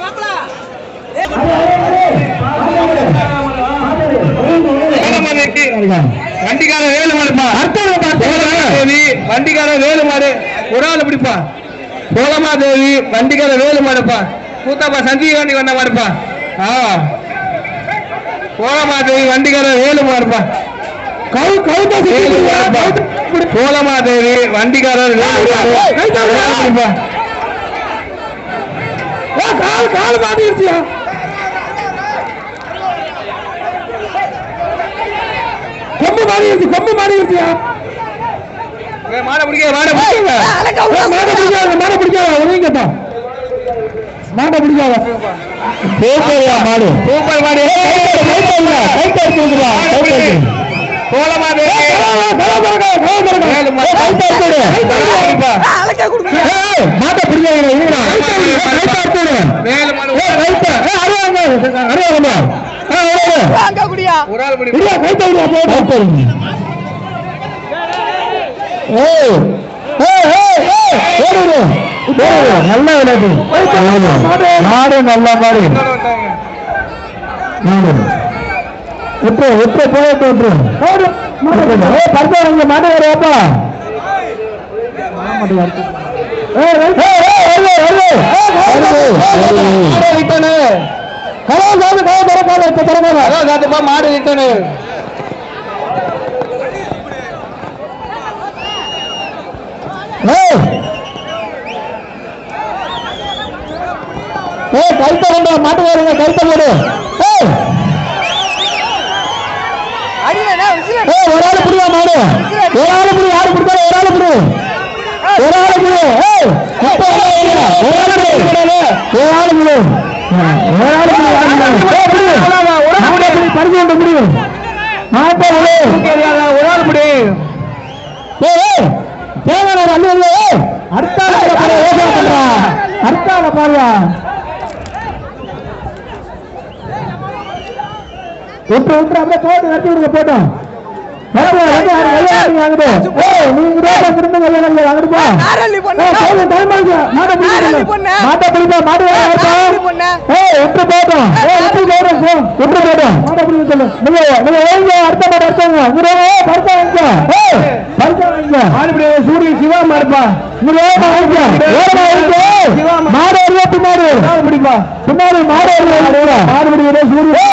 வண்டிக்கார வேலு மாடுப்பா தேவி வண்டிக்கார வேலு மாடு ஒரு ஆள் பிடிப்பா சோழமா தேவி வண்டிக்கார வேலு மாடுப்பா கூத்தாப்பா சஞ்சீவ் வண்டி வந்த மாடுப்பா ஆ சோழமா தேவி வண்டிக்கார வேலு மாடுப்பா கவு கவு சோழமா தேவி வண்டிக்காரர் வேலு மாடு. ஒரு ஆள் பிடிப்பா கால் கால் மாட்டிருச்சியா கொம்பு மாறிடுச்சு கொம்பு மாறிடுச்சியா மாட பிடிக்க மாட பிடிக்க மாட பிடிக்காத மாட பிடிக்காத ஒதுங்கப்பா மாட பிடிக்காத சூப்பர்யா மாடு சூப்பர் மாடு கை தடுத்துடா கை தடுத்து கோலமா மாட்ட பிடிக்காத கை தடுத்துடு வேலு மாடு அருவாங்கம்மா அங்க குடியா ஒரு ஆள் பிடி இல்ல, கை தட்டுடா, போ, கை தட்டு. ஏய், ஏய், ஏய், ஏய், ஓடுடு, ஓடுடு, நல்ல விளையாட்டு மாடு, மாடு நல்ல மாடு மாடு விட்டு விட்டு போயிட்டு விட்டு ஓடு மாடு ஏ பர்சா இங்க மாடு வரையாப்பா ஏய், ஏய், ஏய், ஏய், வருது, வருது. வருது, வருது. கதவை சாமி, கதவை திறக்காத, இப்ப திறக்காத. அதான் காத்துப்பா மாடு ரிட்டனு ஏய் ஏய் கழுத்த கொண்டு வா, மாட்டுக்காரங்க கழுத்த போடு ஏய் அடியா விசில ஏய் ஒரு ஆளு புடியா மாடு ஒரு ஆளு புடி யாரு புடிச்சாலும் ஒரு ஆளு புடி ஒரு ஆளு புடி ஏய் இப்ப ஒரு ஆளு புடி. ஒரு ஆளு புடி ஒரு ஆளு புடி ஒரு ஆளு புடி ஏய் புடி மாட்டை புடி பறிச்சு கொண்டு புடி மாட்டை புடி ஒரு ஆள் பிடி ஏய் ஏய் தேவன அள்ளி வந்து ஏய் அடுத்தால பாரு யோசனை பண்றா அடுத்தால பாருயா விட்டு விட்டு அப்படியே போட்டு நடத்தி விடுங்க போட்டோம் வாங்க, வாங்க, வாங்க, வாங்க, வாங்க, வாங்க. ஏய், நீங்க ரோட்ல திரும்ப கையாளங்க, வாங்கிட்டு போ. நாரள்ளி பொண்ணு. ஏய், போதும், time ஆகுது. மாட்டை பிடிக்க நாரள்ளி சொல்லு. பொண்ணு. மாட்டை பிடிப்பா, மாட்டு வேலை ஆயிட்டா? நாரள்ளி பொண்ணு. ஏய், விட்டு போட்டோம். ஏய், விட்டு போட்டோம், போ. விட்டு போட்டோம். மாட்டை பிடிக்க சொல்லு. நீங்க, நீங்க ஏங்க, அடுத்த மாடு அடுத்தவங்க. இங்க வாங்க, ஏய், பரிசா வாங்கிக்கோ. ஏய், பரிசா வாங்கிக்கோ. மாடு சூரிய சிவா மாடுப்பா இங்க வேகமா வாங்கிக்கோ. வேகமா வாங்கிக்கோ. மாடு வருதா பின்னாடி பிடிப்பா பின்னாடி மாடு வருதா மாடு பிடிக்கிறேன் சூரிய